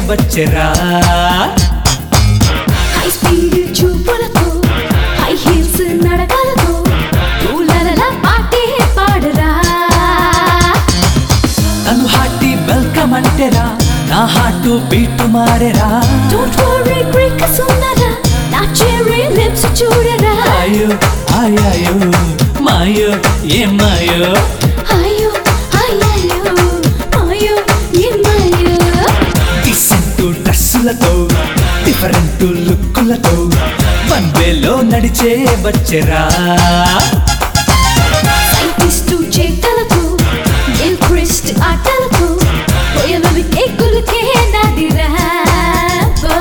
వచ్చెరా high speed చూపులతో high heels నడకలతో పూలల పాటే పాడరా తను హార్టీ వెల్కమ్ అంటేరా నా హార్ట్ బీట్ మారెరా డోంట్ వరీ బ్రేక్ సుందరా నా చెర్రీ లిప్స్ చూడరా అయ్యో అయ్యో మాయో ఏ మాయో అయ్యో అయ్యయ్యో అయ్యో ఏమయ్యో డిసెంట్ డ్రెస్సులతో డిఫరెంట్ లుక్కులతో వన్ వేలో నడిచే వచ్చెరా సైంటిస్టు చేతలతో ఎల్ క్రిస్ట్ ఆటలతో పోయలవి కేకులకే నాదిరా ఓ.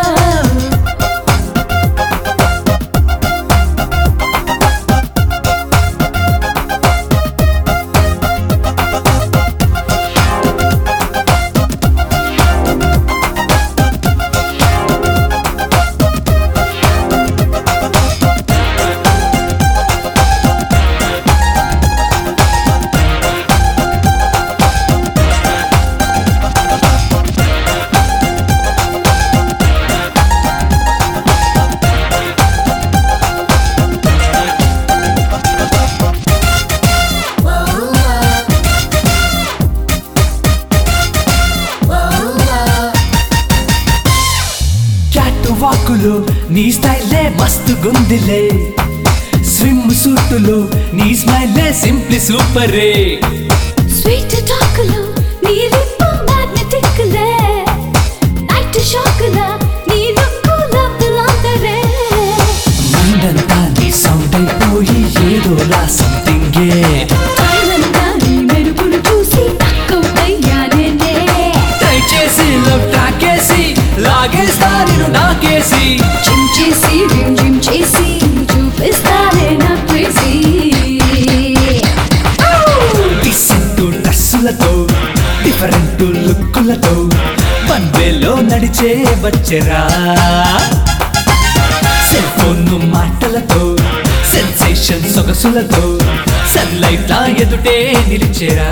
క్యాట్ వాకులు నీ స్టైలే మస్తు గుందిలే స్విమ్ సూటులు నీ స్మైలే సింప్లీ సూపరే స్వీట్ టాకులు నీ లిప్ మ్యాగ్నెటిక్లే నైట్ షాకుల నీ లుక్కు లవ్వులాంతరే మండంతా నీ సౌండ్ అయిపోయి ఏదోలా సంథింగే తాయిలంతా నీ మెరుపులు చూసి తక్కువయ్యానే దయచేసి లవ్ టాకేసి లాగేస్తా నేను నాకేసి జిమ్ చేసి రిమ్ జిమ్ చేసి చూపిస్తానే నా క్రేజీ డిసెంట్ డ్రెస్సులతో డిఫరెంట్ లుక్కులతో వన్ వేలో నడిచే వచ్చెరా సెల్ ఫోన్ మాటలతో సెన్సేషన్ సొగసులతో సన్లైట్ లా ఎదుటే నిలిచెరా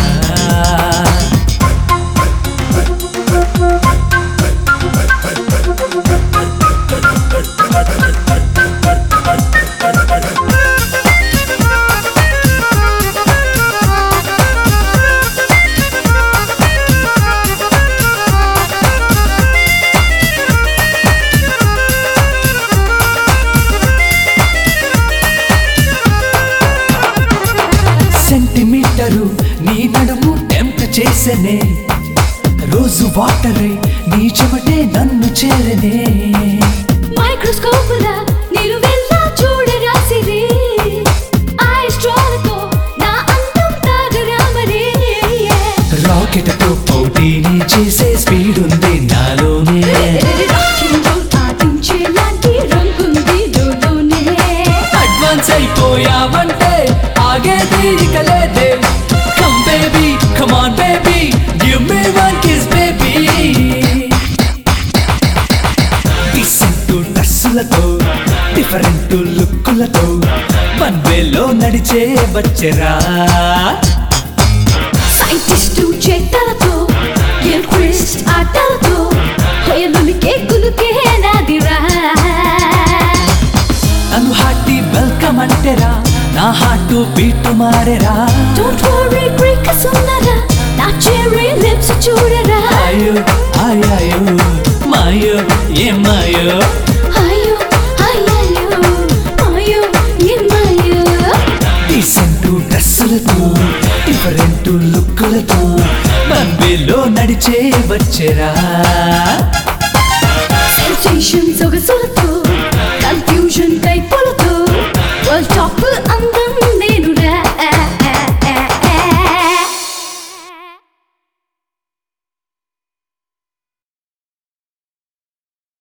సెంటీమీటరు నీ నడుము టెంప్ట్ చేసెనే రోజు వాటరే నీ చెమటే నన్ను చేరనే మైక్రోస్కోపుల నిలువెల్లా చూడరాసిరి ఐస్ట్రాలతో నా అందం తాగరామరే రాకెట్ తో పోటీని చేసే స్పీడ్ ఉంది నాలోనే ఆటించేలాంటి రంగుంది లోలోనే అడ్వాన్స్ అయిపోయావంటే ఆగేది ఇక లేదే come baby come on baby give me one kiss baby decent డ్రెస్సులతో డిఫరెంట్ లుక్కులతో వన్ వేలో నడిచే వచ్చెరా సైంటిస్టు చేతలతో ఎల్ క్రిస్ట్ ఆటలతో హొయలుని కేకులుకే నాదిరా నన్ను హార్టీ వెల్కమ్ అంటేరా నా హార్ట్ బీట్ మారెరా డోంట్ వరీ బ్రేక్ సుందరా నా చెర్రీ లిప్స్ చూడరా అయ్యో అయ్యో మాయో ఏ మాయో అయ్యో అయ్యయ్యో అయ్యో ఏమయ్యో డీసెంట్ డ్రెస్సులతో డిఫరెంట్ లుక్కులతో వన్ వేలో నడిచే వచ్చెరా